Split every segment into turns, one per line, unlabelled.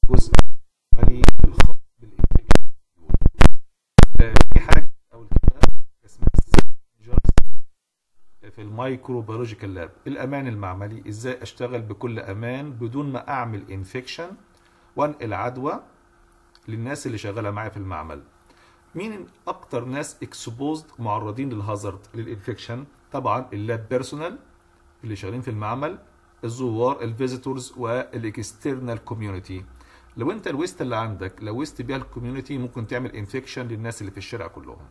الجزء العملي الخاص بالانفكشن في حاجه اول كده اسمها procedures في المايكرو بيولوجيكال لاب الامان المعملي ازاي اشتغل بكل امان بدون ما اعمل انفكشن وانقل عدوى للناس اللي شغاله معايا في المعمل مين اكتر ناس اكسبوزد معرضين للهازارد للانفكشن طبعا اللاب بيرسونال اللي شغالين في المعمل الزوار الفيزيتورز والاكسترنال كوميونتي لو انت الويست اللي عندك لوست بيها الكوميونتي ممكن تعمل انفكشن للناس اللي في الشارع كلهم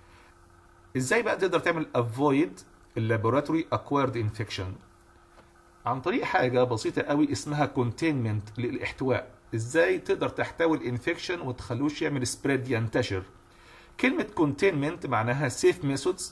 ازاي بقى تقدر تعمل افويد اللابوراتوري اكوايرد انفكشن عن طريق حاجه بسيطه قوي اسمها كونتينمنت للاحتواء ازاي تقدر تحتوي الانفكشن وتخلوش يعمل سبريد ينتشر كلمه كونتينمنت معناها سيف ميثودز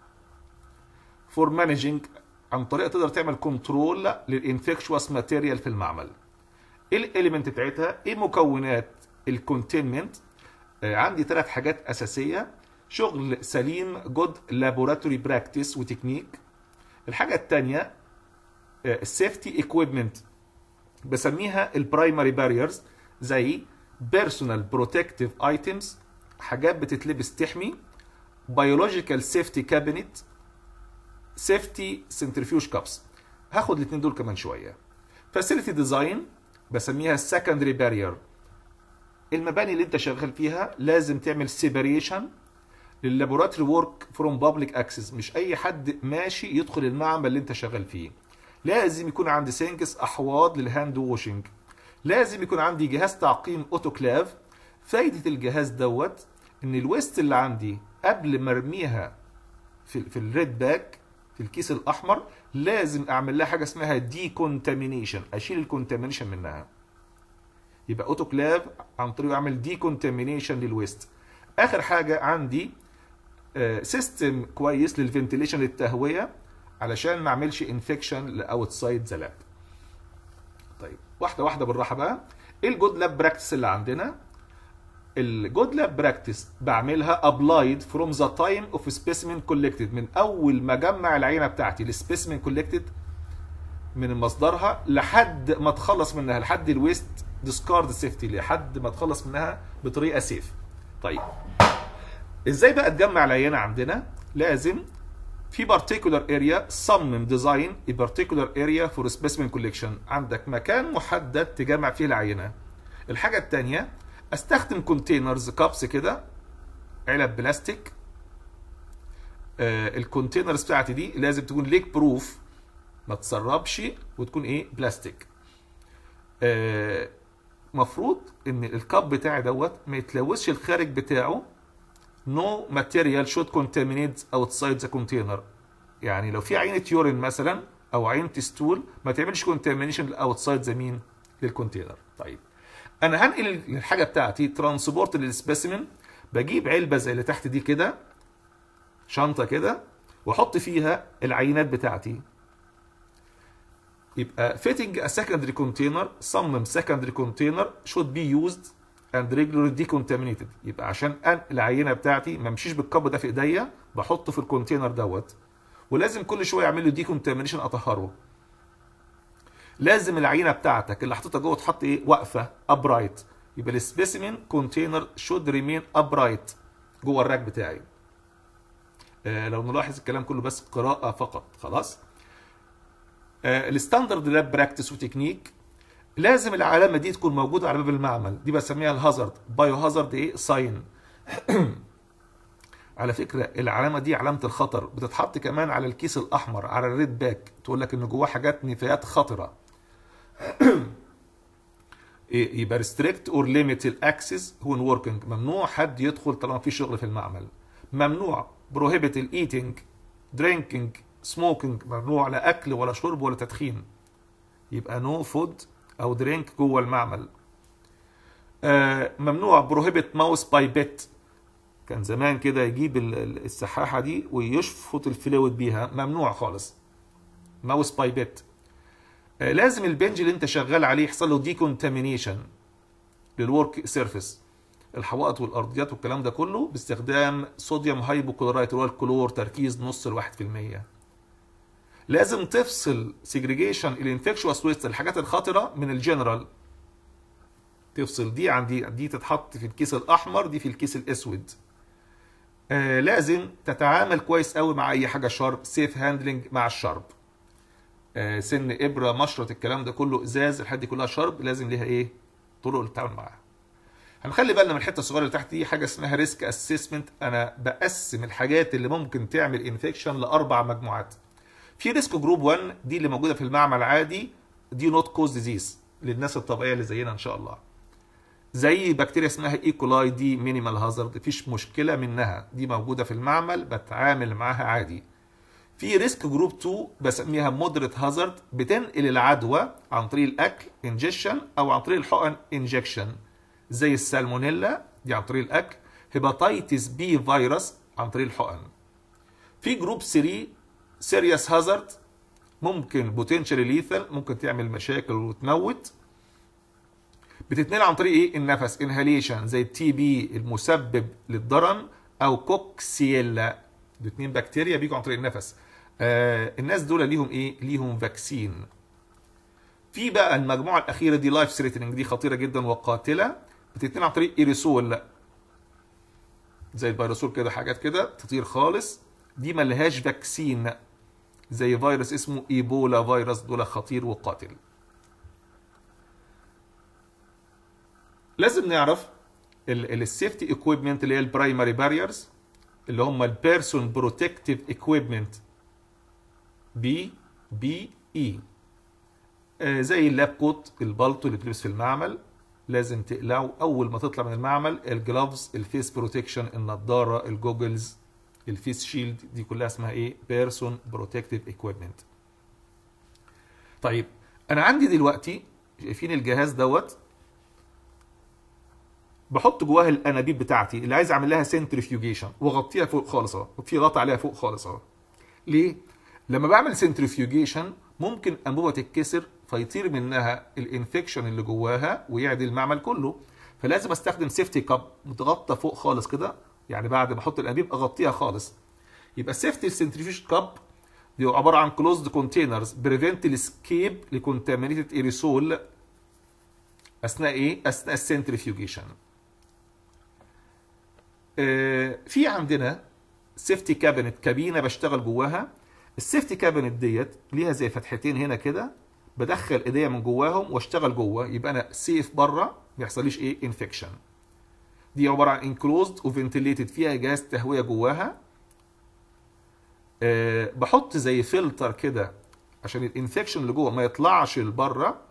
فور مانجينج عن طريقه تقدر تعمل كنترول للانفكشوس ماتيريال في المعمل ايه الاليمنت بتاعتها ايه مكونات الكونتينمنت آه عندي ثلاث حاجات اساسيه شغل سليم جود لابوراتوري براكتس وتكنيك الحاجه الثانيه السيفتي ايكويبمنت بسميها البرايمري باريرز زي بيرسونال بروتكتيف ايتمز حاجات بتتلبس تحمي بيولوجيكال سيفتي كابينت سيفتي سنترفيوج كابس هاخد الاثنين دول كمان شويه فاسيلتي ديزاين بسميها سكندري بارير المباني اللي انت شغال فيها لازم تعمل سيبريشن لللابوراتوري ورك فروم بابليك اكسس مش اي حد ماشي يدخل المعمل اللي انت شغال فيه لازم يكون عندي سينكس احواض للهاند ووشنج لازم يكون عندي جهاز تعقيم اوتوكلاف فايده الجهاز دوت ان الويست اللي عندي قبل ما ارميها في في الريد باك في الكيس الاحمر لازم اعمل لها حاجه اسمها دي كونتامينيشن اشيل الكونتامينيشن منها يبقى اوتوكلاف عن طريق اعمل دي كونتامينيشن للويست اخر حاجه عندي سيستم كويس للفنتيليشن للتهويه علشان ما اعملش انفكشن لاوتسايد ذا لاب طيب واحده واحده بالراحه بقى ايه الجود لاب براكتس اللي عندنا الجود لاب براكتس بعملها ابلايد فروم ذا تايم اوف سبيسيمن كولكتد من اول ما اجمع العينه بتاعتي السبيسيمن كولكتد من مصدرها لحد ما اتخلص منها لحد الويست ديسكارد سيفتي لحد ما اتخلص منها بطريقه سيف طيب ازاي بقى تجمع العينه عندنا لازم في particular area صمم ديزاين a particular area for specimen collection عندك مكان محدد تجمع فيه العينه الحاجه الثانيه استخدم كونتينرز كابس كده علب بلاستيك آه الكونتينرز بتاعتي دي لازم تكون ليك بروف ما تسربش وتكون ايه بلاستيك آه مفروض ان الكاب بتاعي دوت ما يتلوثش الخارج بتاعه no material should contaminate outside the container يعني لو في عينة يورين مثلا او عينة ستول ما تعملش contamination outside the مين للكونتينر طيب انا هنقل الحاجه بتاعتي ترانسبورت للسبيسيمن بجيب علبه زي اللي تحت دي كده شنطه كده واحط فيها العينات بتاعتي يبقى fitting a secondary container صمم secondary container should be used and regularly decontaminated يبقى عشان انقل العينه بتاعتي ما امشيش بالكب ده في ايديا بحطه في الكونتينر دوت ولازم كل شويه اعمل له ديكونتامينيشن اطهره لازم العينه بتاعتك اللي حاططها جوه تحط ايه واقفه ابرايت يبقى السبيسيمين كونتينر شود ريمين ابرايت جوه الراك بتاعي آه لو نلاحظ الكلام كله بس قراءه فقط خلاص آه الستاندرد لاب براكتس وتكنيك لازم العلامه دي تكون موجوده على باب المعمل دي بسميها الهازارد بايو هازارد ايه ساين على فكره العلامه دي علامه الخطر بتتحط كمان على الكيس الاحمر على الريد باك تقول لك ان جواه حاجات نفايات خطره يبقى ريستريكت اور ليميت الاكسس وين وركينج ممنوع حد يدخل طالما في شغل في المعمل ممنوع بروهيبت الايتنج درينكينج سموكينج ممنوع لا اكل ولا شرب ولا تدخين يبقى نو no فود او درينك جوه المعمل آه ممنوع بروهيبت ماوس باي بيت كان زمان كده يجيب السحاحه دي ويشفط الفلويد بيها ممنوع خالص ماوس باي بيت آه لازم البنج اللي انت شغال عليه يحصل له ديكونتامينيشن للورك سيرفيس الحوائط والارضيات والكلام ده كله باستخدام صوديوم هايبوكلورايت اللي هو الكلور تركيز نص الواحد في المية لازم تفصل سيجريجيشن الانفكشوس ويست الحاجات الخطره من الجنرال تفصل دي عن دي دي تتحط في الكيس الاحمر دي في الكيس الاسود آه لازم تتعامل كويس قوي مع اي حاجه شارب سيف هاندلنج مع الشرب آه سن ابره مشرط الكلام ده كله ازاز الحاجات دي كلها شرب لازم ليها ايه طرق للتعامل معاها هنخلي بالنا من الحته الصغيره اللي تحت دي حاجه اسمها ريسك اسسمنت انا بقسم الحاجات اللي ممكن تعمل انفكشن لاربع مجموعات في ريسك جروب 1 دي اللي موجوده في المعمل العادي دي نوت كوز ديزيز للناس الطبيعيه اللي زينا ان شاء الله زي بكتيريا اسمها ايكولاي دي مينيمال هازارد مفيش مشكله منها دي موجوده في المعمل بتعامل معاها عادي في ريسك جروب 2 بسميها مودريت هازارد بتنقل العدوى عن طريق الاكل انجكشن او عن طريق الحقن انجكشن زي السالمونيلا دي عن طريق الاكل هيباتيتس بي فيروس عن طريق الحقن في جروب 3 سيريس هازارد ممكن بوتنشال ليثل ممكن تعمل مشاكل وتموت بتتنقل عن طريق ايه النفس انهاليشن زي التي بي المسبب للضرن او كوكسيلا الاثنين بكتيريا بيجوا عن طريق النفس آه الناس دول ليهم ايه ليهم فاكسين في بقى المجموعه الاخيره دي لايف ثريتنينج دي خطيره جدا وقاتله بتتنقل عن طريق ايريسول زي الفيروسول كده حاجات كده تطير خالص دي ملهاش فاكسين زي فيروس اسمه ايبولا فيروس دول خطير وقاتل لازم نعرف السيفتي اكويبمنت اللي هي البرايمري باريرز اللي هم البيرسون بروتكتيف اكويبمنت بي بي اي زي اللاب كوت البلطو اللي بتلبس في المعمل لازم تقلعه اول ما تطلع من المعمل الجلافز الفيس بروتكشن النضاره الجوجلز الفيس شيلد دي كلها اسمها ايه بيرسون بروتكتيف اكويبمنت طيب انا عندي دلوقتي شايفين الجهاز دوت بحط جواها الانابيب بتاعتي اللي عايز اعمل لها سنترفيوجيشن واغطيها فوق خالص اهو وفي غطا عليها فوق خالص اهو ليه لما بعمل سنترفيوجيشن ممكن انبوبه تتكسر فيطير منها الانفكشن اللي جواها ويعدي المعمل كله فلازم استخدم سيفتي كاب متغطى فوق خالص كده يعني بعد ما احط الانابيب اغطيها خالص يبقى سيفتي سنترفيوج كاب دي عباره عن كلوزد كونتينرز بريفنت الاسكيب لكونتامينيتد ايريسول اثناء ايه اثناء السنترفيوجيشن آه في عندنا سيفتي كابينت كابينه بشتغل جواها السيفتي كابينت ديت ليها زي فتحتين هنا كده بدخل ايديا من جواهم واشتغل جوه يبقى انا سيف بره ما يحصليش ايه انفكشن دي عباره عن انكلوزد وفنتليتد فيها جهاز تهويه جواها أه بحط زي فلتر كده عشان الانفكشن اللي جوه ما يطلعش لبره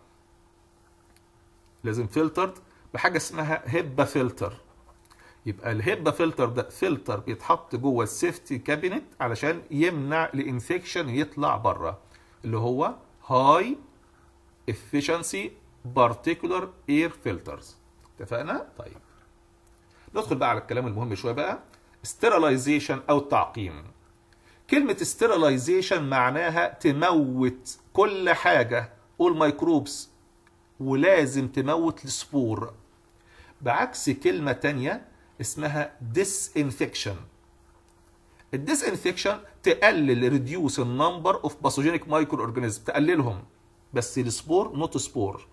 لازم فلتر بحاجه اسمها هبه فلتر يبقى الهبه فلتر ده فلتر بيتحط جوه السيفتي كابينت علشان يمنع الانفكشن يطلع بره اللي هو هاي efficiency particular air filters اتفقنا طيب ندخل بقى على الكلام المهم شويه بقى sterilization او التعقيم كلمة sterilization معناها تموت كل حاجة all microbes ولازم تموت السبور بعكس كلمة تانية اسمها disinfection الديسانفكشن تقلل ريديوس النمبر اوف باثوجينيك مايكرو اورجانيزم تقللهم بس السبور نوت سبور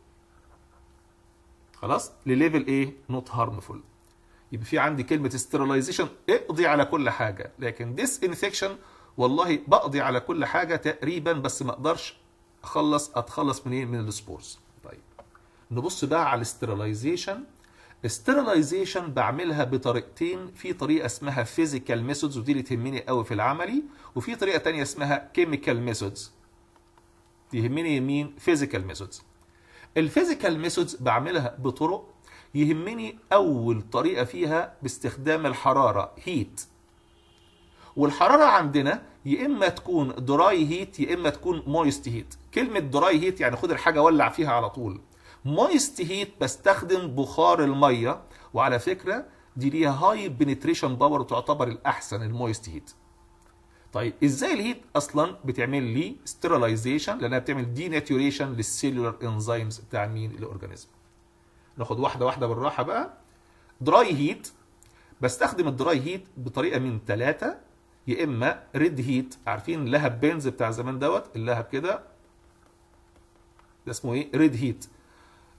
خلاص لليفل ايه نوت هارمفول يبقى في عندي كلمه ستيرلايزيشن اقضي على كل حاجه لكن ديس انفكشن والله بقضي على كل حاجه تقريبا بس ما اقدرش اخلص اتخلص من ايه من السبورز طيب نبص بقى على الاستيرلايزيشن استيرلايزيشن بعملها بطريقتين في طريقه اسمها فيزيكال ميثودز ودي اللي تهمني قوي في العملي وفي طريقه تانية اسمها كيميكال ميثودز يهمني يمين فيزيكال ميثودز الفيزيكال ميثودز بعملها بطرق يهمني اول طريقه فيها باستخدام الحراره هيت والحراره عندنا يا اما تكون دراي هيت يا اما تكون مويست هيت كلمه دراي هيت يعني خد الحاجه ولع فيها على طول مويست هيت بستخدم بخار الميه وعلى فكره دي ليها هاي بنتريشن باور وتعتبر الاحسن المويست هيت طيب ازاي الهيت اصلا بتعمل لي ستيرلايزيشن لانها بتعمل دي ناتوريشن للسيلولار انزيمز بتاع مين الاورجانيزم ناخد واحده واحده بالراحه بقى دراي هيت بستخدم الدراي هيت بطريقه من ثلاثه يا اما ريد هيت عارفين لهب بنز بتاع زمان دوت اللهب كده ده اسمه ايه ريد هيت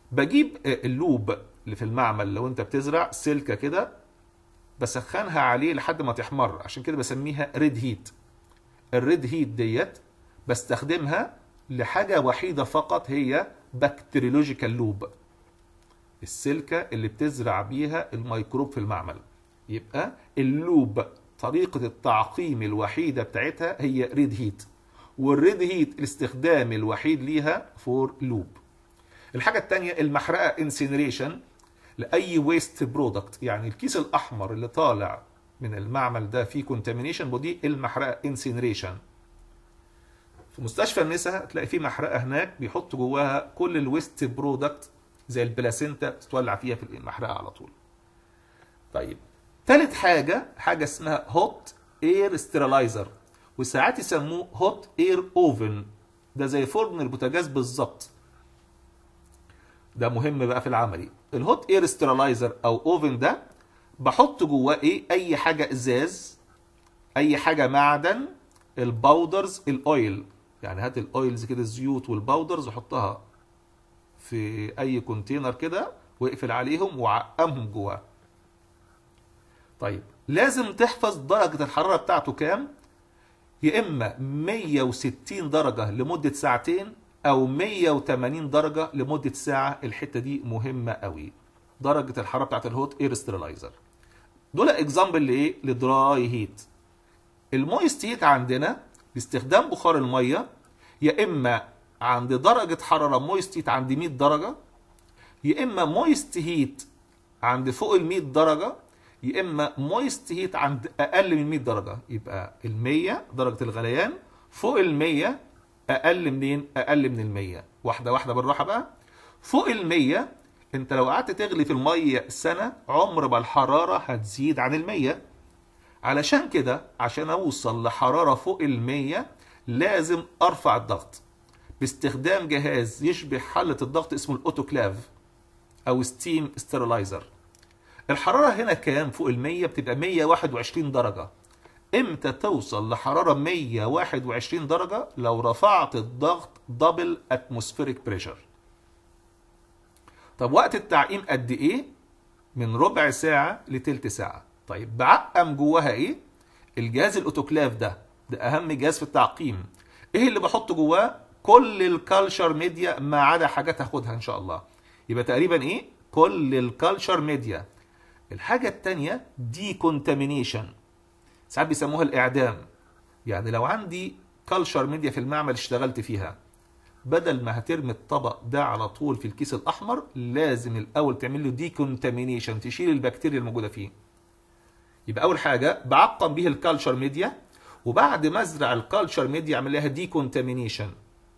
بجيب اللوب اللي في المعمل لو انت بتزرع سلكه كده بسخنها عليه لحد ما تحمر عشان كده بسميها ريد هيت الريد هيت ديت بستخدمها لحاجه وحيده فقط هي بكتيريولوجيكال لوب السلكه اللي بتزرع بيها الميكروب في المعمل يبقى اللوب طريقه التعقيم الوحيده بتاعتها هي ريد هيت والريد هيت الاستخدام الوحيد ليها فور لوب الحاجه الثانيه المحرقه انسينريشن لاي ويست برودكت يعني الكيس الاحمر اللي طالع من المعمل ده فيه كونتامينيشن بودي المحرقه انسينريشن في مستشفى النساء تلاقي في محرقه هناك بيحط جواها كل الويست برودكت زي البلاسينتا تتولع فيها في المحرقه على طول طيب ثالث حاجه حاجه اسمها هوت اير ستيرلايزر وساعات يسموه هوت اير اوفن ده زي فرن البوتاجاز بالظبط ده مهم بقى في العملي الهوت اير ستيرلايزر او اوفن ده بحط جواه ايه اي حاجه ازاز اي حاجه معدن الباودرز الاويل يعني هات الاويلز كده الزيوت والباودرز وحطها في اي كونتينر كده واقفل عليهم وعقمهم جواه طيب لازم تحفظ درجة الحرارة بتاعته كام يا إما 160 درجة لمدة ساعتين أو 180 درجة لمدة ساعة الحتة دي مهمة قوي درجة الحرارة بتاعت الهوت اير ستيرلايزر دول اكزامبل لايه لدراي هيت المويست هيت عندنا باستخدام بخار الميه يا اما عند درجه حراره مويست هيت عند 100 درجه يا اما مويست هيت عند فوق ال 100 درجه يا اما مويست هيت عند اقل من 100 درجه يبقى ال 100 درجه الغليان فوق ال 100 اقل منين اقل من ال 100 واحده واحده بالراحه بقى فوق ال 100 انت لو قعدت تغلي في الميه سنه عمر ما الحراره هتزيد عن ال 100 علشان كده عشان اوصل لحراره فوق ال 100 لازم ارفع الضغط باستخدام جهاز يشبه حلة الضغط اسمه الاوتوكلاف او ستيم ستيرلايزر الحرارة هنا كام فوق ال 100 بتبقى 121 درجة امتى توصل لحرارة 121 درجة لو رفعت الضغط دبل اتموسفيريك بريشر طب وقت التعقيم قد ايه من ربع ساعة لتلت ساعة طيب بعقم جواها ايه الجهاز الاوتوكلاف ده ده اهم جهاز في التعقيم ايه اللي بحطه جواه كل الكالشر ميديا ما عدا حاجات هاخدها ان شاء الله يبقى تقريبا ايه كل الكالشر ميديا الحاجة التانية دي كونتامينيشن ساعات بيسموها الاعدام يعني لو عندي كالشر ميديا في المعمل اشتغلت فيها بدل ما هترمي الطبق ده على طول في الكيس الاحمر لازم الاول تعمل له دي كونتامينيشن تشيل البكتيريا الموجوده فيه يبقى اول حاجه بعقم بيه الكالتشر ميديا وبعد ما ازرع الكالتشر ميديا اعمل لها دي كونتامينيشن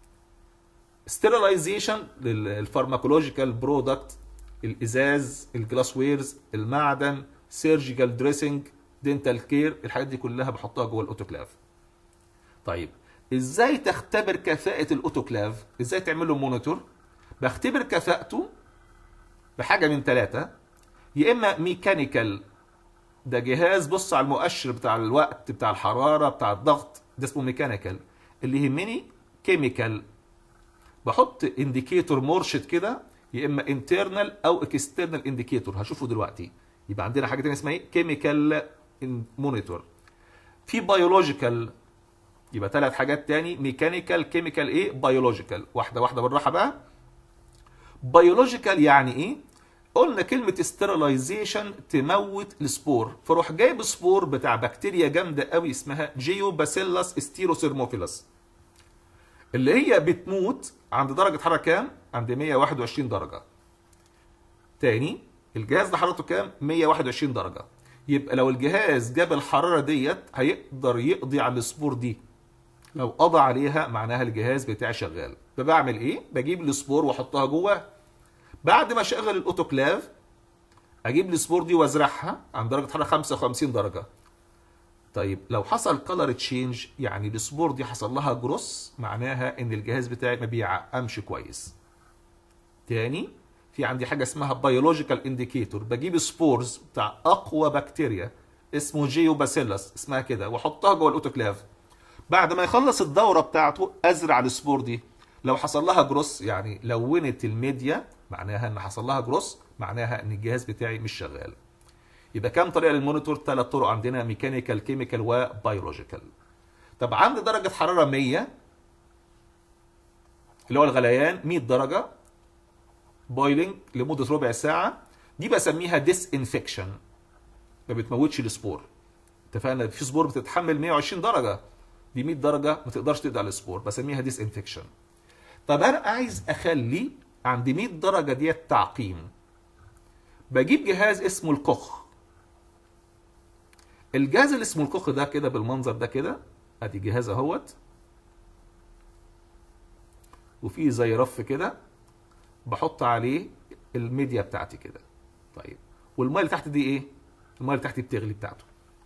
ستيرلايزيشن للفارماكولوجيكال برودكت الازاز الجلاس ويرز المعدن سيرجيكال دريسنج دينتال كير الحاجات دي كلها بحطها جوه الاوتوكلاف طيب ازاي تختبر كفاءة الاوتوكلاف ازاي تعمل له مونيتور بختبر كفاءته بحاجة من ثلاثة يا اما ميكانيكال ده جهاز بص على المؤشر بتاع الوقت بتاع الحرارة بتاع الضغط ده اسمه ميكانيكال اللي يهمني كيميكال بحط انديكيتور مرشد كده يا اما انترنال او اكسترنال انديكيتور هشوفه دلوقتي يبقى عندنا حاجه تانية اسمها ايه كيميكال مونيتور في بيولوجيكال يبقى ثلاث حاجات تاني ميكانيكال كيميكال ايه بيولوجيكال واحده واحده بالراحه بقى بيولوجيكال يعني ايه قلنا كلمة استرلايزيشن تموت السبور فروح جايب سبور بتاع بكتيريا جامدة قوي اسمها جيو باسيلاس ستيروسيرموفيلاس اللي هي بتموت عند درجة حرارة كام؟ عند 121 درجة تاني الجهاز ده حرارته كام؟ 121 درجة يبقى لو الجهاز جاب الحرارة ديت هيقدر يقضي على السبور دي لو قضى عليها معناها الجهاز بتاعي شغال فبعمل ايه؟ بجيب السبور واحطها جواه بعد ما اشغل الاوتوكلاف اجيب السبور دي وازرعها عند درجه حراره 55 درجه طيب لو حصل كلر تشينج يعني السبور دي حصل لها جروس معناها ان الجهاز بتاعي ما بيعقمش كويس تاني في عندي حاجه اسمها بيولوجيكال انديكيتور بجيب سبورز بتاع اقوى بكتيريا اسمه جيو باسيلس اسمها كده واحطها جوه الاوتوكلاف بعد ما يخلص الدوره بتاعته ازرع السبور دي لو حصل لها جروس يعني لونت الميديا معناها ان حصل لها جروس معناها ان الجهاز بتاعي مش شغال يبقى كام طريقه للمونيتور ثلاث طرق عندنا ميكانيكال كيميكال وبيولوجيكال طب عند درجه حراره 100 اللي هو الغليان 100 درجه بويلنج لمده ربع ساعه دي بسميها ديس انفكشن ما بتموتش السبور اتفقنا في سبور بتتحمل 120 درجه دي 100 درجه ما تقدرش تقضي على السبور بسميها ديس انفكشن طب انا عايز اخلي عند 100 درجه ديت تعقيم بجيب جهاز اسمه الكخ الجهاز اللي اسمه الكخ ده كده بالمنظر ده كده ادي جهاز اهوت وفي زي رف كده بحط عليه الميديا بتاعتي كده طيب والميه اللي تحت دي ايه الميه اللي تحت بتغلي بتاعته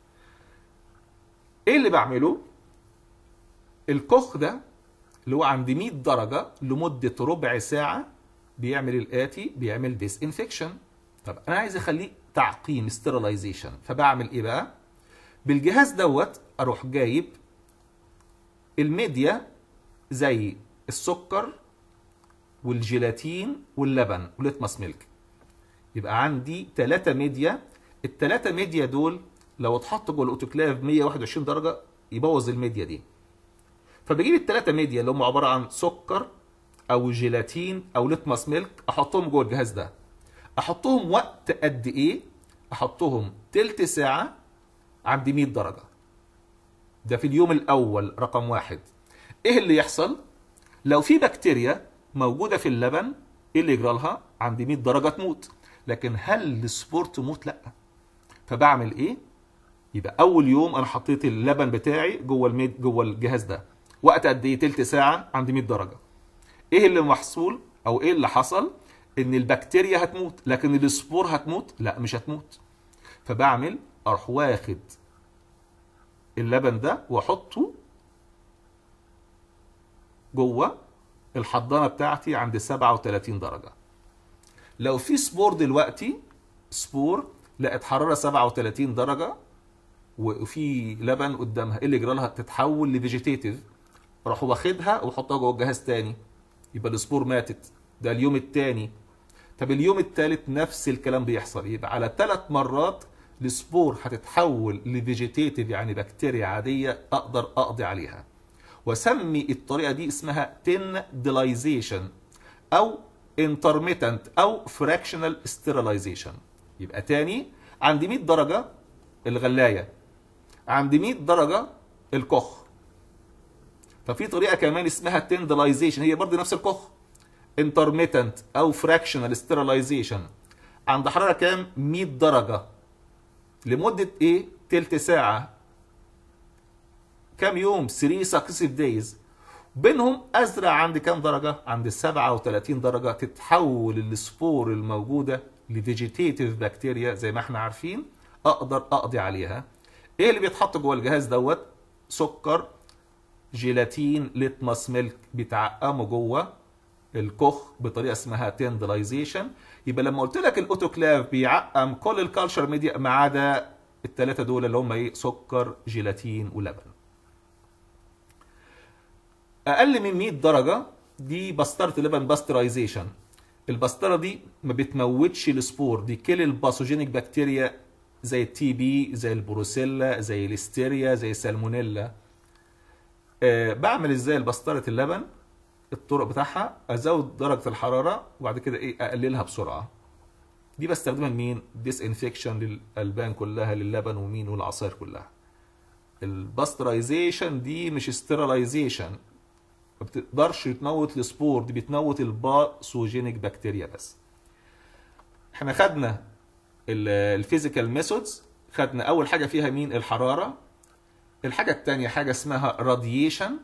ايه اللي بعمله الكخ ده اللي هو عند 100 درجه لمده ربع ساعه بيعمل الاتي بيعمل ديس انفكشن طب انا عايز اخليه تعقيم ستيرلايزيشن فبعمل ايه بقى بالجهاز دوت اروح جايب الميديا زي السكر والجيلاتين واللبن وليتمس ميلك يبقى عندي ثلاثة ميديا الثلاثة ميديا دول لو اتحط جوه الاوتوكلاف 121 درجة يبوظ الميديا دي فبجيب الثلاثة ميديا اللي هم عبارة عن سكر او جيلاتين او ليتمس ميلك احطهم جوه الجهاز ده احطهم وقت قد ايه احطهم تلت ساعة عند 100 درجة ده في اليوم الاول رقم واحد ايه اللي يحصل لو في بكتيريا موجودة في اللبن ايه اللي يجرى لها عند 100 درجة تموت لكن هل السبور تموت لا فبعمل ايه يبقى اول يوم انا حطيت اللبن بتاعي جوه الميد جوه الجهاز ده وقت قد ايه تلت ساعة عند 100 درجة ايه اللي محصول او ايه اللي حصل ان البكتيريا هتموت لكن السبور هتموت لا مش هتموت فبعمل اروح واخد اللبن ده واحطه جوه الحضانه بتاعتي عند 37 درجه لو في سبور دلوقتي سبور لقت حراره 37 درجه وفي لبن قدامها ايه اللي يجرى لها تتحول لفيجيتيتيف راح واخدها وحطها جوه الجهاز تاني يبقى السبور ماتت ده اليوم التاني طب اليوم التالت نفس الكلام بيحصل يبقى على ثلاث مرات السبور هتتحول لفيجيتيتيف يعني بكتيريا عاديه اقدر اقضي عليها وسمي الطريقه دي اسمها تن ديلايزيشن او intermittent او fractional sterilization يبقى تاني عند 100 درجه الغلايه عند 100 درجه الكخ ففي طريقه كمان اسمها تندلايزيشن هي برضه نفس الكخ intermittent او fractional sterilization عند حراره كام 100 درجه لمده ايه تلت ساعه كام يوم 3 successive days بينهم ازرع عند كام درجه عند 37 درجه تتحول السبور الموجوده لفيجيتيتيف بكتيريا زي ما احنا عارفين اقدر اقضي عليها ايه اللي بيتحط جوه الجهاز دوت سكر جيلاتين ليتمس ميلك بيتعقموا جوه الكخ بطريقه اسمها تندلايزيشن يبقى لما قلت لك الاوتوكلاف بيعقم كل الكالتشر ميديا ما عدا الثلاثه دول اللي هم ايه سكر جيلاتين ولبن اقل من 100 درجه دي بسطره لبن باسترايزيشن البسطره دي ما بتموتش السبور دي كل الباثوجينيك بكتيريا زي التي بي زي البروسيلا زي الاستيريا زي السالمونيلا أه بعمل ازاي البسطره اللبن الطرق بتاعها ازود درجه الحراره وبعد كده ايه اقللها بسرعه دي بستخدمها لمين ديس انفكشن للالبان كلها للبن ومين والعصائر كلها الباسترايزيشن دي مش ستيرلايزيشن ما بتقدرش تموت السبور دي بتموت الباثوجينيك بكتيريا بس احنا خدنا الفيزيكال ميثودز خدنا اول حاجه فيها مين الحراره الحاجه الثانيه حاجه اسمها راديشن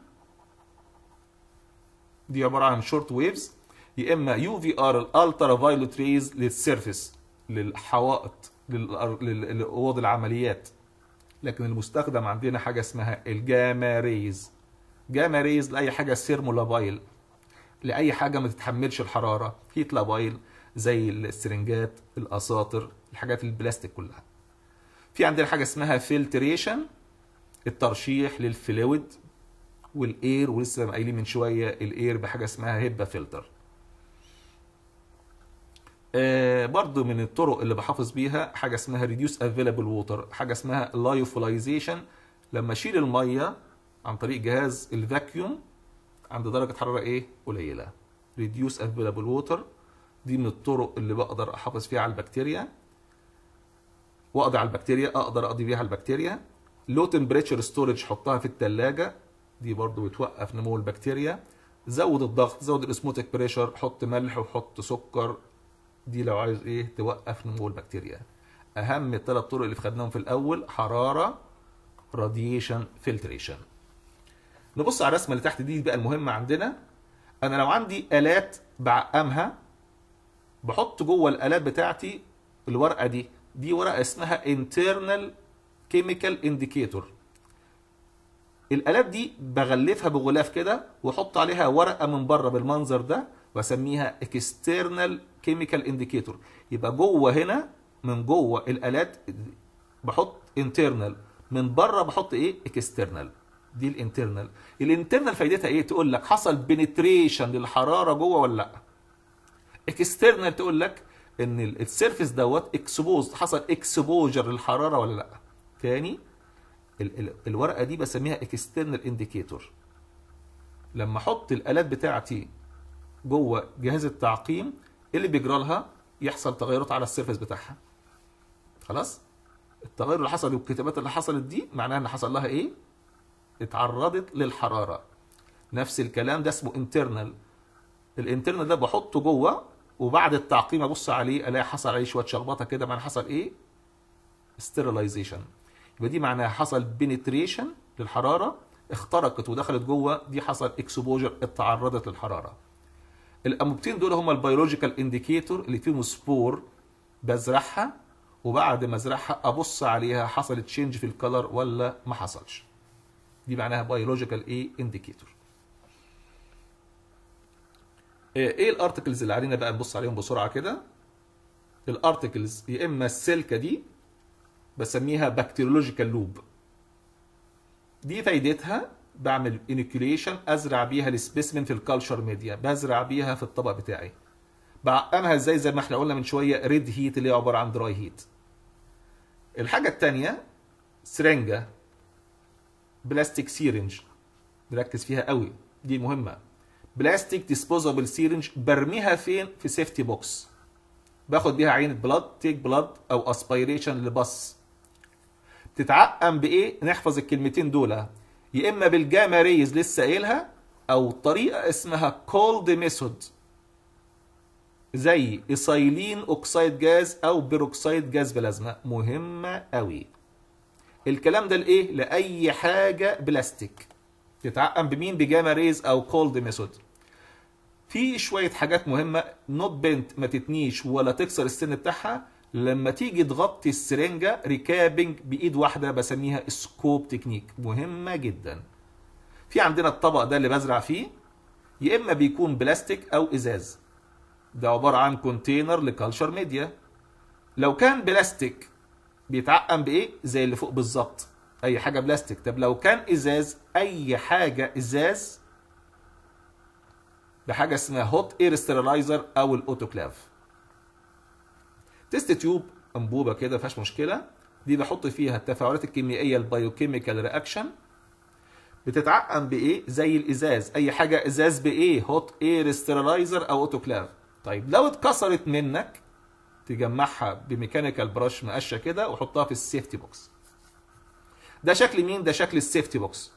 دي عباره عن شورت ويفز يا اما يو في ار الالترا فايولوت ريز للسيرفيس للحوائط لاوض العمليات لكن المستخدم عندنا حاجه اسمها الجاما ريز جاما ريز لاي حاجه سيرمولابايل لاي حاجه ما تتحملش الحراره هيت لابايل زي السرنجات الاساطر الحاجات البلاستيك كلها في عندنا حاجه اسمها فلتريشن الترشيح للفلويد والاير ولسه قايلين من شويه الاير بحاجه اسمها هيبا فلتر آه برضو من الطرق اللي بحافظ بيها حاجه اسمها ريديوس افيلابل ووتر حاجه اسمها لايوفلايزيشن لما اشيل الميه عن طريق جهاز الفاكيوم عند درجه حراره ايه قليله ريديوس افيلابل ووتر دي من الطرق اللي بقدر احافظ فيها على البكتيريا واقضي على البكتيريا اقدر اقضي بيها على البكتيريا لو تمبريتشر ستورج حطها في الثلاجه دي برضو بتوقف نمو البكتيريا زود الضغط زود الاسموتيك بريشر حط ملح وحط سكر دي لو عايز ايه توقف نمو البكتيريا اهم الثلاث طرق اللي خدناهم في الاول حراره راديشن فلتريشن نبص على الرسمه اللي تحت دي بقى المهمه عندنا انا لو عندي الات بعقمها بحط جوه الالات بتاعتي الورقه دي دي ورقه اسمها internal chemical indicator الالات دي بغلفها بغلاف كده واحط عليها ورقه من بره بالمنظر ده واسميها external chemical indicator يبقى جوه هنا من جوه الالات بحط internal من بره بحط ايه external دي الانترنال الانترنال فايدتها ايه تقول لك حصل بنتريشن للحراره جوه ولا لا اكسترنال تقول لك ان السيرفيس دوت اكسبوز حصل اكسبوجر للحراره ولا لا تاني ال ال الورقه دي بسميها اكسترنال انديكيتور لما احط الالات بتاعتي جوه جهاز التعقيم إيه اللي بيجرى لها يحصل تغيرات على السيرفيس بتاعها خلاص التغير اللي حصل والكتابات اللي حصلت دي معناها ان حصل لها ايه اتعرضت للحراره نفس الكلام ده اسمه انترنال الانترنال ده بحطه جوه وبعد التعقيم ابص عليه الاقي حصل عليه شويه شخبطه كده معناها حصل ايه ستيرلايزيشن يبقى دي معناها حصل بنتريشن للحراره اخترقت ودخلت جوه دي حصل اكسبوجر اتعرضت للحراره الانبوبتين دول هم البيولوجيكال انديكيتور اللي فيهم سبور بزرعها وبعد ما ازرعها ابص عليها حصلت تشينج في الكلر ولا ما حصلش دي معناها بيولوجيكال ايه انديكيتور ايه الارتكلز اللي علينا بقى نبص عليهم بسرعه كده الارتكلز يا اما السلكه دي بسميها بكتيريولوجيكال لوب دي فايدتها بعمل انيكيوليشن ازرع بيها السبيسمن في الكالتشر ميديا بزرع بيها في الطبق بتاعي بعقمها ازاي زي ما احنا قلنا من شويه ريد هيت اللي هي عباره عن دراي هيت الحاجه الثانيه سرنجه بلاستيك سيرنج نركز فيها قوي دي مهمه بلاستيك ديسبوزابل سيرنج برميها فين في سيفتي بوكس باخد بيها عينه بلاد تيك بلاد او اسبيريشن لبص تتعقم بايه نحفظ الكلمتين دول يا اما بالجاما ريز لسه قايلها او طريقه اسمها كولد ميثود زي ايثايلين اوكسيد جاز او بيروكسيد جاز بلازما مهمه قوي الكلام ده لايه لاي حاجه بلاستيك تتعقم بمين بجاما ريز او كولد ميثود في شويه حاجات مهمه نوت بنت ما تتنيش ولا تكسر السن بتاعها لما تيجي تغطي السرنجه ريكابنج بايد واحده بسميها سكوب تكنيك مهمه جدا في عندنا الطبق ده اللي بزرع فيه يا اما بيكون بلاستيك او ازاز ده عباره عن كونتينر لكالتشر ميديا لو كان بلاستيك بيتعقم بايه زي اللي فوق بالظبط اي حاجه بلاستيك طب لو كان ازاز اي حاجه ازاز بحاجه اسمها هوت اير ستيرلايزر او الاوتوكلاف تيست تيوب انبوبه كده فيهاش مشكله دي بحط فيها التفاعلات الكيميائيه البايوكيميكال رياكشن بتتعقم بايه زي الازاز اي حاجه ازاز بايه هوت اير ستيرلايزر او اوتوكلاف طيب لو اتكسرت منك تجمعها بميكانيكال براش مقشه كده وحطها في السيفتي بوكس ده شكل مين ده شكل السيفتي بوكس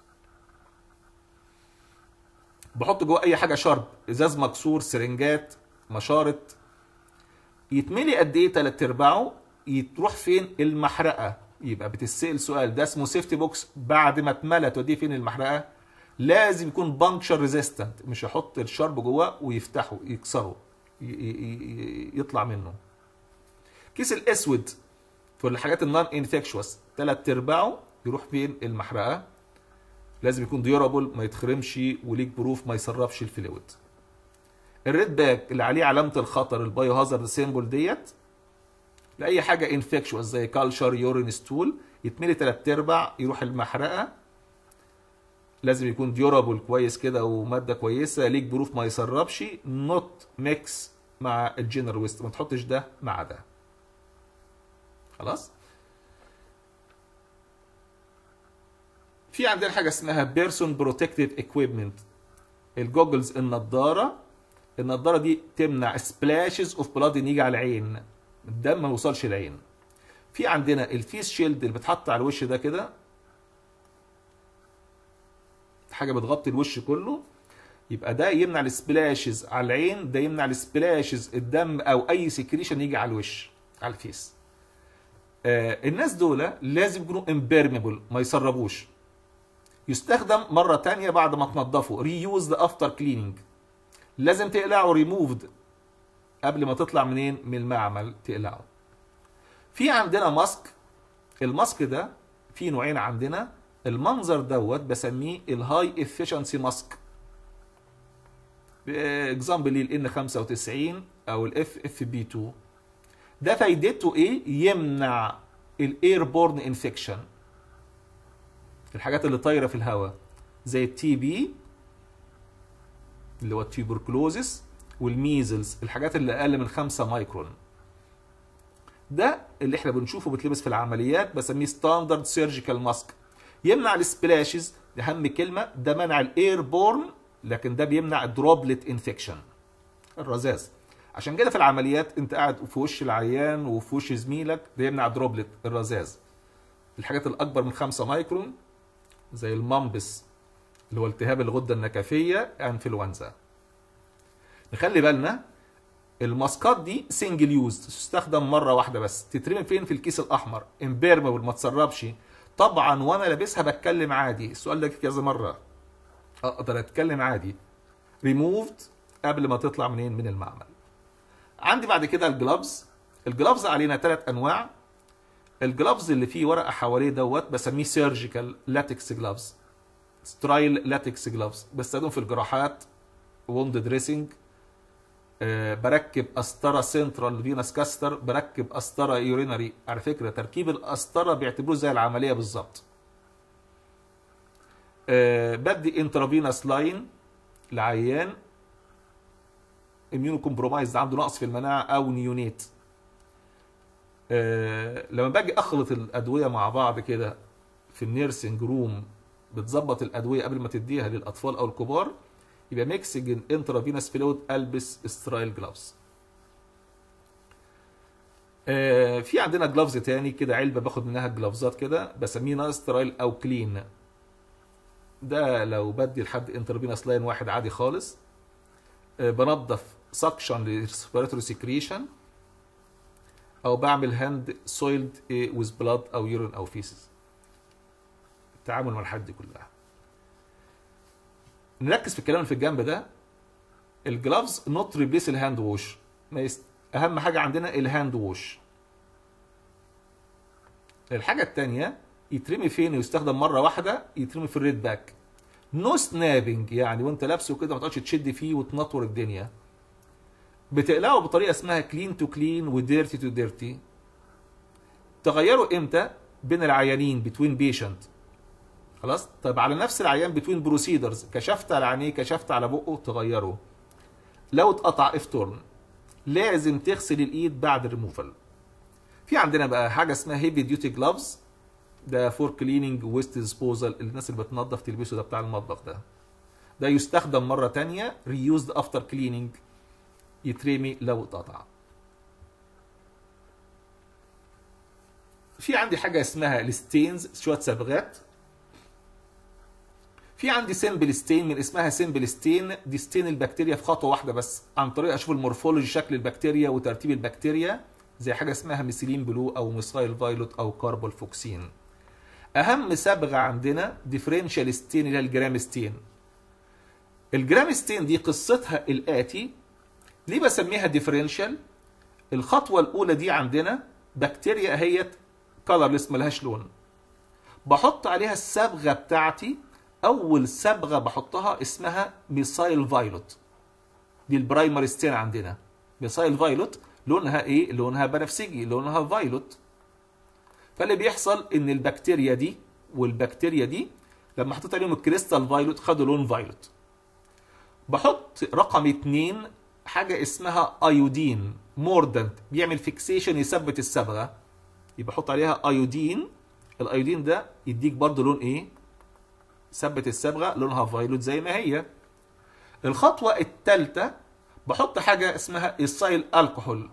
بحط جوه اي حاجه شرب ازاز مكسور سرنجات مشارط يتملي قد ايه تلات ارباعه يتروح فين المحرقه يبقى بتسال سؤال ده اسمه سيفتي بوكس بعد ما اتملى توديه فين المحرقه لازم يكون بانكشر ريزيستنت مش يحط الشرب جواه ويفتحه يكسره يطلع منه كيس الاسود في الحاجات النون انفكشوس تلات ارباعه يروح فين المحرقه لازم يكون ديورابل ما يتخرمش وليك بروف ما يسربش الفلويد الريد باك اللي عليه علامه الخطر البايو هازارد سيمبل ديت لاي حاجه انفكشوس زي كالشر يورين ستول يتملي تلات ارباع يروح المحرقه لازم يكون ديورابل كويس كده وماده كويسه ليك بروف ما يسربش نوت ميكس مع الجنرال ويست ما تحطش ده مع ده خلاص في عندنا حاجه اسمها بيرسون بروتكتيف اكويبمنت الجوجلز النضاره النضاره دي تمنع سبلاشز اوف بلاد ان يجي على العين الدم ما يوصلش العين في عندنا الفيس شيلد اللي بتحط على الوش ده كده حاجه بتغطي الوش كله يبقى ده يمنع السبلاشز على العين ده يمنع السبلاشز الدم او اي سكريشن يجي على الوش على الفيس آه الناس دول لازم يكونوا امبيرمبل ما يسربوش يستخدم مرة تانية بعد ما تنضفه ريوزد افتر كليننج لازم تقلعه ريموفد قبل ما تطلع منين من المعمل تقلعه في عندنا ماسك الماسك ده في نوعين عندنا المنظر دوت بسميه الهاي افيشنسي ماسك اكزامبل ال N95 او الاف اف بي 2 ده فايدته ايه يمنع الايربورن انفكشن الحاجات اللي طايره في الهواء زي التي بي اللي هو التيوبركلوزس والميزلز الحاجات اللي اقل من 5 مايكرون ده اللي احنا بنشوفه بتلبس في العمليات بسميه ستاندرد سيرجيكال ماسك يمنع السبلاشز دي اهم كلمه ده منع الايربورن لكن ده بيمنع الدروبلت انفكشن الرذاذ عشان كده في العمليات انت قاعد في وش العيان وفي وش زميلك ده يمنع دروبلت الرذاذ الحاجات الاكبر من 5 مايكرون زي المامبس اللي هو التهاب الغده النكفيه انفلونزا نخلي بالنا الماسكات دي سنجل يوز تستخدم مره واحده بس تترمي فين في الكيس الاحمر امبيرمبل ما تسربش طبعا وانا لابسها بتكلم عادي السؤال ده كذا مره اقدر اتكلم عادي ريموفد قبل ما تطلع منين من المعمل عندي بعد كده الجلافز الجلافز علينا ثلاث انواع الجلافز اللي فيه ورقه حواليه دوت بسميه سيرجيكال لاتكس جلافز سترايل لاتكس جلافز بستخدمه في الجراحات ووند دريسنج أه بركب قسطره سنترال فينس كاستر بركب قسطره يورينري على فكره تركيب القسطره بيعتبروه زي العمليه بالظبط أه بدي انترافينس لاين لعيان اميونو كومبرومايز عنده نقص في المناعه او نيونيت أه لما باجي اخلط الادويه مع بعض كده في النيرسنج روم بتظبط الادويه قبل ما تديها للاطفال او الكبار يبقى ميكسنج انترافينس فلويد البس سترايل جلافز آه في عندنا جلافز تاني كده علبه باخد منها الجلافزات كده بسميه نون سترايل او كلين ده لو بدي لحد انترافينس لاين واحد عادي خالص آه بنظف سكشن للريسبيراتوري سكريشن او بعمل هاند سويلد ويز بلاد او يورين او فيسز التعامل مع الحد كلها نركز في الكلام اللي في الجنب ده الجلافز نوت ريبليس الهاند ووش يست... اهم حاجه عندنا الهاند ووش الحاجه الثانيه يترمي فين ويستخدم مره واحده يترمي في الريد باك نو سنابنج يعني وانت لابسه كده ما تقعدش تشد فيه وتنطور الدنيا بتقلعه بطريقه اسمها كلين تو كلين وديرتي تو ديرتي تغيروا امتى بين العيانين بتوين بيشنت خلاص طيب على نفس العيان بتوين بروسيدرز كشفت على عينيه كشفت على بقه تغيره لو اتقطع افتورن لازم تغسل الايد بعد الريموفال في عندنا بقى حاجه اسمها هيفي ديوتي جلافز ده فور كليننج ويست ديسبوزال الناس اللي بتنظف تلبسه ده بتاع المطبخ ده ده يستخدم مره تانية ريوزد افتر كليننج يترمي لو اتقطع في عندي حاجه اسمها الستينز شويه صبغات في عندي سيمبل ستين من اسمها سيمبل ستين دي ستين البكتيريا في خطوه واحده بس عن طريق اشوف المورفولوجي شكل البكتيريا وترتيب البكتيريا زي حاجه اسمها ميثيلين بلو او ميثايل فايلوت او كاربول فوكسين اهم صبغه عندنا ديفرنشال ستين اللي هي الجرام ستين الجرام ستين دي قصتها الاتي ليه بسميها ديفرنشال الخطوه الاولى دي عندنا بكتيريا اهيت كلرلس ملهاش لون بحط عليها الصبغه بتاعتي اول صبغه بحطها اسمها ميثايل فايلوت دي البرايمري ستين عندنا ميثايل فايلوت لونها ايه لونها بنفسجي لونها فايلوت فاللي بيحصل ان البكتيريا دي والبكتيريا دي لما حطيت عليهم الكريستال فايلوت خدوا لون فايلوت بحط رقم اتنين حاجه اسمها ايودين موردنت بيعمل فيكسيشن يثبت الصبغه يبقى احط عليها ايودين الايودين ده يديك برضه لون ايه ثبت الصبغه لونها فايلوت زي ما هي الخطوه الثالثه بحط حاجه اسمها السايل الكحول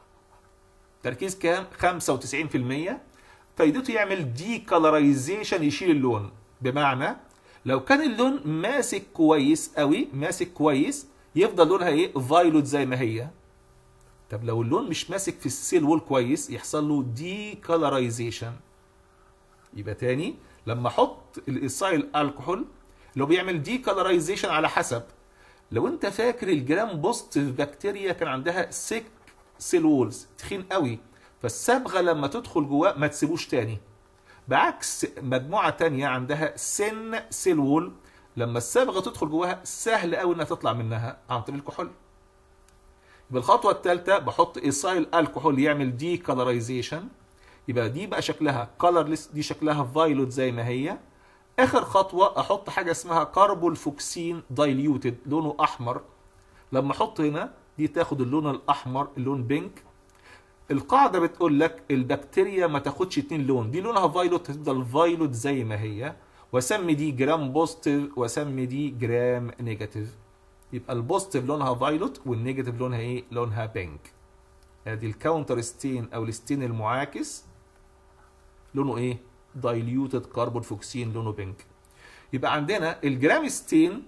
تركيز كام 95% فايدته يعمل دي كالرايزيشن يشيل اللون بمعنى لو كان اللون ماسك كويس قوي ماسك كويس يفضل لونها ايه فايلوت زي ما هي طب لو اللون مش ماسك في السيل وول كويس يحصل له دي كالرايزيشن يبقى تاني لما احط الايسايل الكحول لو بيعمل دي كالرايزيشن على حسب لو انت فاكر الجرام بوزيتيف بكتيريا كان عندها سيك سيل وولز تخين قوي فالصبغه لما تدخل جواه ما تسيبوش تاني بعكس مجموعه تانية عندها سن سيل وول لما الصبغه تدخل جواها سهل قوي انها تطلع منها عن طريق الكحول يبقى الخطوه الثالثه بحط ايسايل الكحول يعمل دي كالرايزيشن يبقى دي بقى شكلها كلرلس دي شكلها فايلوت زي ما هي اخر خطوه احط حاجه اسمها كاربول فوكسين دايليوتد لونه احمر لما احط هنا دي تاخد اللون الاحمر اللون بينك القاعده بتقول لك البكتيريا ما تاخدش اتنين لون دي لونها فايلوت تفضل فايلوت زي ما هي واسمي دي جرام بوزيتيف واسمي دي جرام نيجاتيف يبقى البوزيتيف لونها فايلوت والنيجاتيف لونها ايه لونها بينك ادي الكاونتر ستين او الستين المعاكس لونه ايه دايليوتد كاربون فوكسين لونه بينك يبقى عندنا الجرام ستين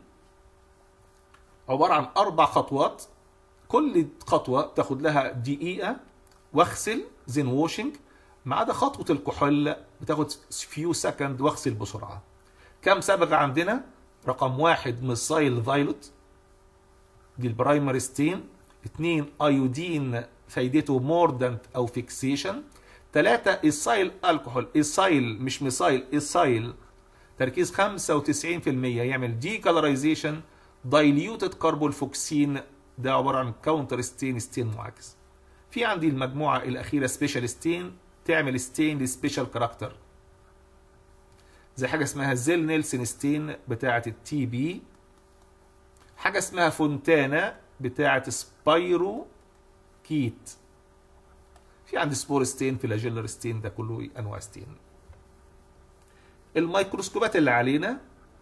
عباره عن اربع خطوات كل خطوه تاخد لها دقيقه واغسل زين ووشنج ما عدا خطوه الكحول بتاخد فيو سكند واغسل بسرعه كم صبغه عندنا رقم واحد ميثايل فايلوت دي البرايمري ستين اثنين ايودين فايدته موردنت او فيكسيشن ثلاثة ايسايل الكحول ايسايل مش ميثايل ايسايل تركيز 95% يعمل دي كالرايزيشن دايليوتد كاربول فوكسين ده عباره عن كاونتر ستين ستين معاكس في عندي المجموعه الاخيره سبيشال ستين تعمل ستين لسبيشال كاركتر زي حاجه اسمها زيل نيلسون ستين بتاعه التي بي حاجه اسمها فونتانا بتاعه سبايرو كيت في عندي سبور ستين فلاجيلر ستين ده كله انواع ستين الميكروسكوبات اللي علينا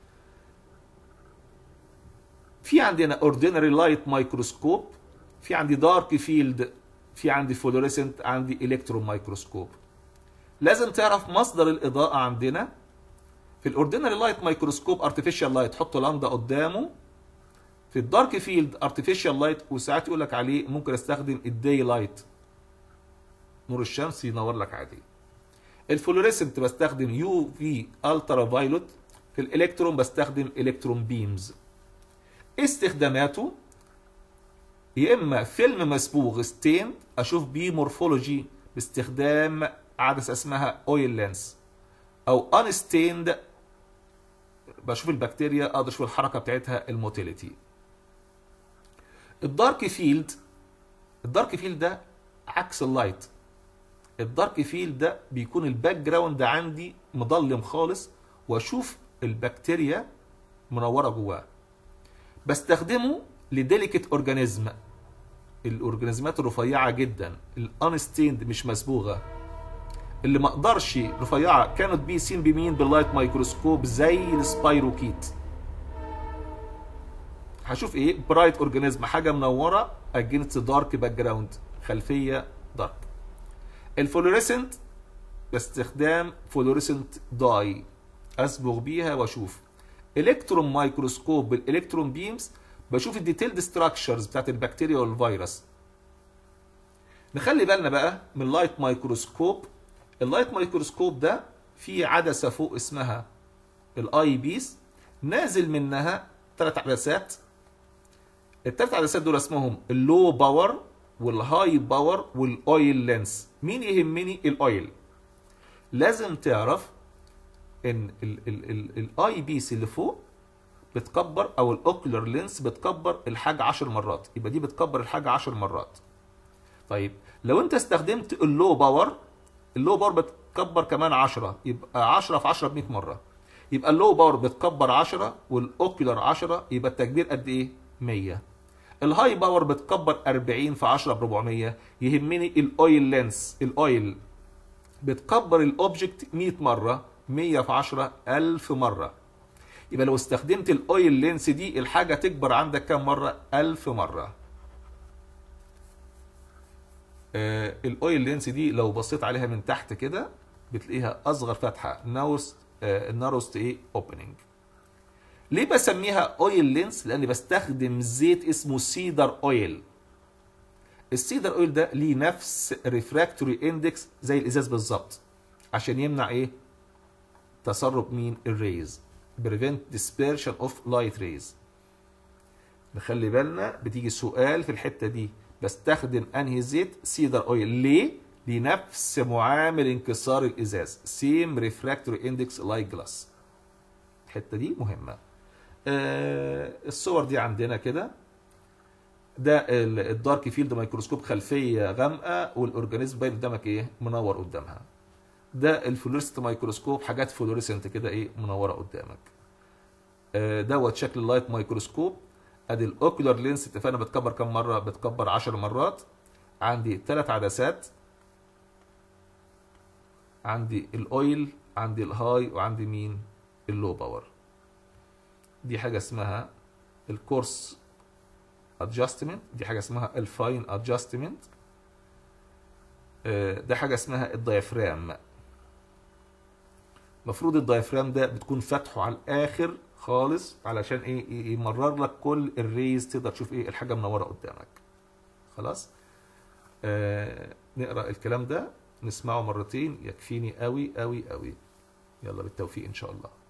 في عندنا اوردينري لايت مايكروسكوب في عندي دارك فيلد في عندي فلوريسنت عندي الكترون مايكروسكوب لازم تعرف مصدر الاضاءه عندنا في الاوردينري لايت مايكروسكوب ارتفيشال لايت حط لامدا قدامه في الدارك فيلد ارتفيشال لايت وساعات يقول لك عليه ممكن استخدم الداي لايت نور الشمس ينور لك عادي الفلوريسنت بستخدم يو في الترا فايلوت في الالكترون بستخدم الكترون بيمز استخداماته يا اما فيلم مسبوغ ستين اشوف بيه مورفولوجي باستخدام عدسه اسمها اويل لينس او انستيند بشوف البكتيريا اقدر اشوف الحركه بتاعتها الموتيليتي الدارك فيلد الدارك فيلد ده عكس اللايت الدارك فيلد ده بيكون الباك جراوند عندي مظلم خالص واشوف البكتيريا منوره جواه بستخدمه لديليكت اورجانيزم الاورجانيزمات الرفيعه جدا الانستيند مش مسبوغه اللي ما اقدرش رفيعه كانت بي سين بمين باللايت مايكروسكوب زي السبايروكيت هشوف ايه برايت اورجانيزم حاجه منوره اجينست دارك باك جراوند خلفيه دارك الفلوريسنت باستخدام فلوريسنت داي اصبغ بيها واشوف الكترون مايكروسكوب بالالكترون بيمز بشوف الديتيلد ستراكشرز بتاعت البكتيريا والفيروس نخلي بالنا بقى من اللايت مايكروسكوب اللايت مايكروسكوب ده فيه عدسه فوق اسمها الاي بيس نازل منها ثلاث عدسات الثلاث عدسات دول اسمهم اللو باور والهاي باور والاويل لينس مين يهمني الاويل لازم تعرف ان الاي بيس اللي فوق بتكبر او الاوكلر لينس بتكبر الحاجه 10 مرات يبقى دي بتكبر الحاجه 10 مرات طيب لو انت استخدمت اللو باور اللو باور بتكبر كمان 10 يبقى 10 في 10 ب 100 مره يبقى اللو باور بتكبر 10 والاوكلر 10 يبقى التكبير قد ايه 100 الهاي باور بتكبر 40 في 10 ب 400 يهمني الاويل لينس الاويل بتكبر الاوبجكت 100 مره 100 في 10 1000 مره يبقى لو استخدمت الاويل لينس دي الحاجه تكبر عندك كام مره 1000 مره آه الاويل لينس دي لو بصيت عليها من تحت كده بتلاقيها اصغر فتحه ناوست ناروست ايه اوبننج ليه بسميها اويل لينس لاني بستخدم زيت اسمه سيدر اويل السيدر اويل ده ليه نفس ريفراكتوري اندكس زي الازاز بالظبط عشان يمنع ايه تسرب مين الريز prevent dispersion of light rays نخلي بالنا بتيجي سؤال في الحته دي بستخدم انهي زيت سيدر اويل ليه لنفس معامل انكسار الازاز سيم ريفراكتوري اندكس لايك جلاس الحته دي مهمه آه الصور دي عندنا كده ده الدارك فيلد ميكروسكوب خلفيه غامقه والاورجانيزم باين قدامك ايه منور قدامها ده الفلوريسنت ميكروسكوب حاجات فلوريسنت كده ايه منوره قدامك آه دوت شكل اللايت ميكروسكوب ادي الاوكولار لينس اتفقنا بتكبر كم مره بتكبر 10 مرات عندي ثلاث عدسات عندي الاويل عندي الهاي وعندي مين اللو باور دي حاجه اسمها الكورس ادجستمنت دي حاجه اسمها الفاين ادجستمنت ده حاجه اسمها الدايفرام المفروض الدايفرام ده بتكون فاتحه على الاخر خالص علشان ايه يمرر لك كل الريز تقدر تشوف ايه الحاجه منوره قدامك خلاص آه نقرا الكلام ده نسمعه مرتين يكفيني قوي قوي قوي يلا بالتوفيق ان شاء الله